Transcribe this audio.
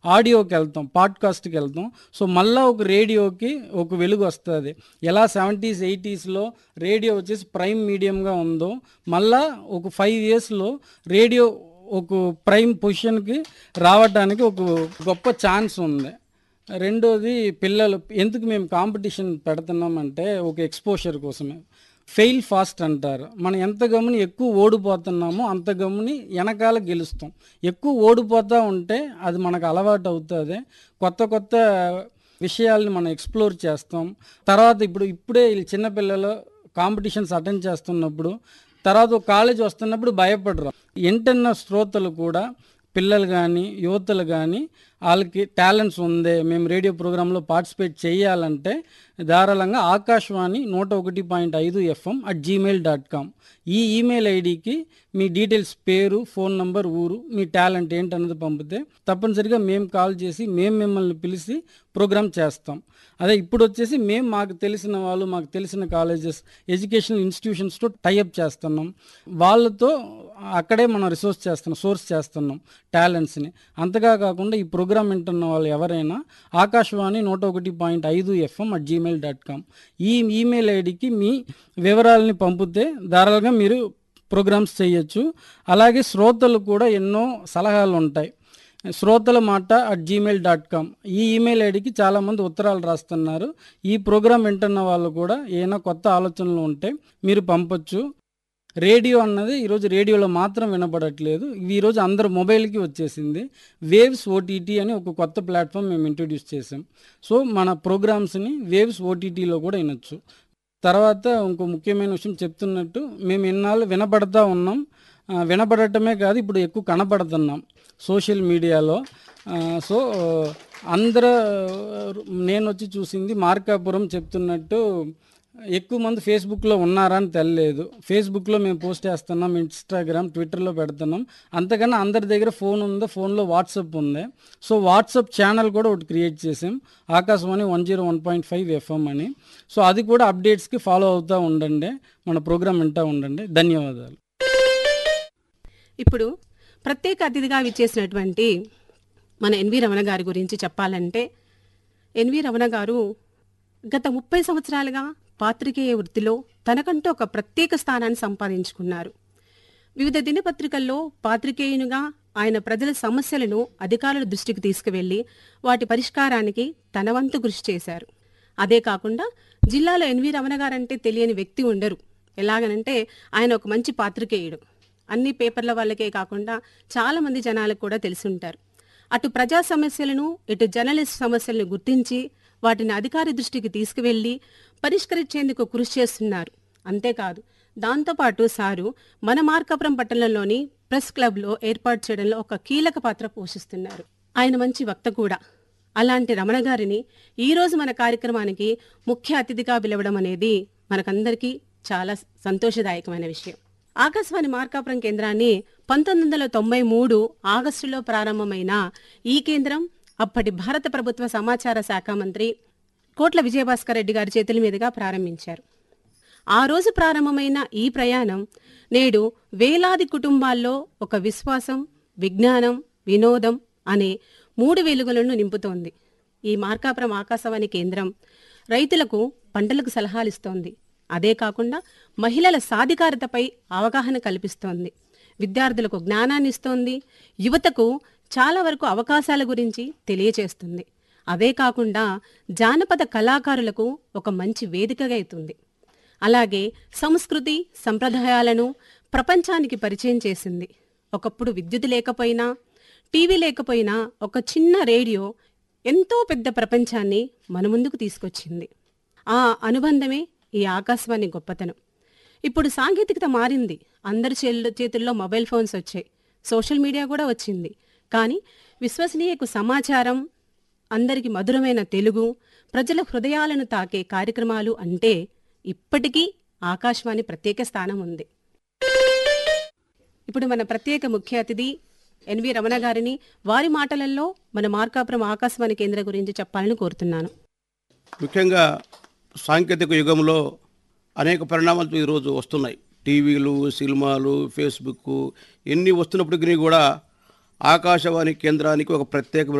ఆడియోకి వెళ్తాం పాడ్కాస్ట్కి వెళ్తాం సో మళ్ళీ ఒక రేడియోకి ఒక వెలుగు వస్తుంది ఎలా సెవెంటీస్ ఎయిటీస్లో రేడియో వచ్చేసి ప్రైమ్ మీడియంగా ఉందో మళ్ళా ఒక ఫైవ్ ఇయర్స్లో రేడియో ఒక ప్రైమ్ పొజిషన్కి రావడానికి ఒక గొప్ప ఛాన్స్ ఉంది రెండోది పిల్లలు ఎందుకు మేము కాంపిటీషన్ పెడుతున్నామంటే ఒక ఎక్స్పోజర్ కోసమే ఫెయిల్ ఫాస్ట్ అంటారు మనం ఎంత గమని ఎక్కువ ఓడిపోతున్నామో అంత గమని వెనకాల గెలుస్తాం ఎక్కువ ఓడిపోతూ ఉంటే అది మనకు అలవాటు అవుతుంది కొత్త కొత్త విషయాల్ని మనం ఎక్స్ప్లోర్ చేస్తాం తర్వాత ఇప్పుడు ఇప్పుడే వీళ్ళు చిన్నపిల్లలు కాంపిటీషన్స్ అటెండ్ చేస్తున్నప్పుడు తర్వాత ఒక కాలేజ్ వస్తున్నప్పుడు భయపడరు ఎంటన్న శ్రోతలు కూడా పిల్లలు కానీ యువతలు కానీ వాళ్ళకి టాలెంట్స్ ఉంది మేము రేడియో ప్రోగ్రాంలో పార్టిసిపేట్ చేయాలంటే ధారాళంగా ఆకాశవాణి నూట ఒకటి పాయింట్ ఐదు FM at Gmail dot com ఈ ఈమెయిల్ ఐడికి మీ డీటెయిల్స్ పేరు ఫోన్ నంబర్ ఊరు మీ టాలెంట్ ఏంటన్నది పంపితే తప్పనిసరిగా మేము కాల్ చేసి మేము మిమ్మల్ని పిలిచి ప్రోగ్రామ్ చేస్తాం అదే ఇప్పుడు వచ్చేసి మేము మాకు తెలిసిన వాళ్ళు మాకు తెలిసిన కాలేజెస్ ఎడ్యుకేషనల్ ఇన్స్టిట్యూషన్స్తో టైఅప్ చేస్తున్నాం వాళ్ళతో అక్కడే మనం రిసోర్స్ చేస్తున్నాం సోర్స్ చేస్తున్నాం టాలెంట్స్ని అంతగా కాకుండా ఈ ప్రోగ్రామ్ వింటున్న వాళ్ళు ఎవరైనా ఆకాశవాణి నూట ఒకటి పాయింట్ ఐదు FM at Gmail dot com ఈ ఈమెయిల్ ఐడికి మీ వివరాలని పంపితే ధారాళంగా మీరు ప్రోగ్రామ్స్ చేయొచ్చు అలాగే శ్రోతలు కూడా ఎన్నో సలహాలు ఉంటాయి శ్రోతల మాట అట్ జీమెయిల్ డాట్ కామ్ ఈ ఈమెయిల్ ఐడికి చాలామంది ఉత్తరాలు రాస్తున్నారు ఈ ప్రోగ్రాం వింటున్న వాళ్ళు కూడా ఏమైనా కొత్త ఆలోచనలు ఉంటే మీరు పంపొచ్చు రేడియో అన్నది ఈరోజు రేడియోలో మాత్రం వినపడట్లేదు ఇవి ఈరోజు అందరు మొబైల్కి వచ్చేసింది వేవ్స్ ఓటీటీ అని ఒక కొత్త ప్లాట్ఫామ్ మేము ఇంట్రొడ్యూస్ చేసాం సో మన ప్రోగ్రామ్స్ని వేవ్స్ ఓటీటీలో కూడా వినొచ్చు తర్వాత ఇంకో ముఖ్యమైన విషయం చెప్తున్నట్టు మేము ఇన్నాళ్ళు వినపడతా ఉన్నాం ఆ, వినపడటమే కాదు ఇప్పుడు ఎక్కువ కనపడుతున్నాం సోషల్ మీడియాలో ఆ, సో అందరూ నేను వచ్చి చూసింది మార్కాపురం చెప్తున్నట్టు ఎక్కువ మంది ఫేస్బుక్లో ఉన్నారా అని తెలియలేదు ఫేస్బుక్లో మేము పోస్ట్ చేస్తున్నాం ఇన్స్టాగ్రామ్ ట్విట్టర్లో పెడుతున్నాం అంతకన్నా అందరి దగ్గర ఫోన్ ఉందో ఫోన్లో వాట్సాప్ ఉంది సో వాట్సాప్ ఛానల్ కూడా ఒకటి క్రియేట్ చేసాం Akashvani one zero one point five FM అని సో అది కూడా అప్డేట్స్కి ఫాలో అవుతూ ఉండండి మన ప్రోగ్రామ్ వింటూ ఉండండి ధన్యవాదాలు ఇప్పుడు ప్రత్యేక అతిథిగా విచ్చేసినటువంటి మన ఎన్వి రమణ గారి గురించి చెప్పాలంటే ఎన్వి రమణ గారు గత ముప్పై సంవత్సరాలుగా పాత్రికేయ వృత్తిలో తనకంటూ ఒక ప్రత్యేక స్థానాన్ని సంపాదించుకున్నారు వివిధ దినపత్రికల్లో పాత్రికేయునిగా ఆయన ప్రజల సమస్యలను అధికారుల దృష్టికి తీసుకువెళ్లి వాటి పరిష్కారానికి తన వంతు కృషి చేశారు అదే కాకుండా జిల్లాలో ఎన్వి రమణ గారంటే తెలియని వ్యక్తి ఉండరు ఎలాగనంటే ఆయన ఒక మంచి పాత్రికేయుడు అన్ని పేపర్ల వాళ్ళకే కాకుండా చాలా మంది జనాలకు కూడా తెలిసి ఉంటారు అటు ప్రజా సమస్యలను ఇటు జర్నలిస్ట్ సమస్యలను గుర్తించి వాటిని అధికారి దృష్టికి తీసుకువెళ్లి పరిష్కరించేందుకు కృషి చేస్తున్నారు అంతేకాదు దాంతోపాటు సారు మన మార్కాపురం పట్టణంలోని ప్రెస్ క్లబ్లో ఏర్పాటు చేయడంలో ఒక కీలక పాత్ర పోషిస్తున్నారు ఆయన మంచి వక్త కూడా అలాంటి రమణ గారిని ఈ రోజు మన కార్యక్రమానికి ముఖ్య అతిథిగా పిలవడం అనేది మనకందరికీ చాలా సంతోషదాయకమైన విషయం ఆకాశవాణి మార్కాపురం కేంద్రాన్ని పంతొమ్మిది వందల తొంభై మూడు ఆగస్టులో ప్రారంభమైన ఈ కేంద్రం అప్పటి భారత ప్రభుత్వ సమాచార శాఖ మంత్రి కోట్ల విజయభాస్కర్ రెడ్డి గారి చేతుల మీదుగా ప్రారంభించారు ఆ రోజు ప్రారంభమైన ఈ ప్రయాణం నేడు వేలాది కుటుంబాల్లో ఒక విశ్వాసం విజ్ఞానం వినోదం అనే మూడు వెలుగులను నింపుతోంది ఈ మార్కాపురం ఆకాశవాణి కేంద్రం రైతులకు పంటలకు సలహాలిస్తోంది అదే కాకుండా మహిళల సాధికారతపై అవగాహన కల్పిస్తోంది విద్యార్థులకు జ్ఞానాన్ని ఇస్తోంది యువతకు చాలా వరకు అవకాశాల గురించి తెలియచేస్తుంది అవే కాకుండా జానపద కళాకారులకు ఒక మంచి వేదికగా అవుతుంది అలాగే సంస్కృతి సంప్రదాయాలను ప్రపంచానికి పరిచయం చేసింది ఒకప్పుడు విద్యుత్ లేకపోయినా టీవీ లేకపోయినా ఒక చిన్న రేడియో ఎంతో పెద్ద ప్రపంచాన్ని మన ముందుకు తీసుకొచ్చింది ఆ అనుబంధమే ఈ ఆకాశవాణి గొప్పతనం ఇప్పుడు సాంకేతికత మారింది అందరి చేతుల్లో చేతుల్లో మొబైల్ ఫోన్స్ వచ్చాయి సోషల్ మీడియా కూడా వచ్చింది కానీ విశ్వసనీయకు సమాచారం అందరికి మధురమైన తెలుగు ప్రజల హృదయాలను తాకే కార్యక్రమాలు అంటే ఇప్పటికీ ఆకాశవాణి ప్రత్యేక స్థానం ఉంది ఇప్పుడు మన ప్రత్యేక ముఖ్య అతిథి ఎన్వి రమణ గారిని వారి మాటలలో మన మార్కాపురం ఆకాశవాణి కేంద్రం గురించి చెప్పాలని కోరుతున్నాను ముఖ్యంగా సాంకేతిక యుగంలో అనేక పరిణామాలు ఈరోజు వస్తున్నాయి టీవీలు సినిమాలు ఫేస్బుక్ ఎన్ని వస్తున్నప్పటికీ కూడా ఆకాశవాణి కేంద్రానికి ఒక ప్రత్యేకమైన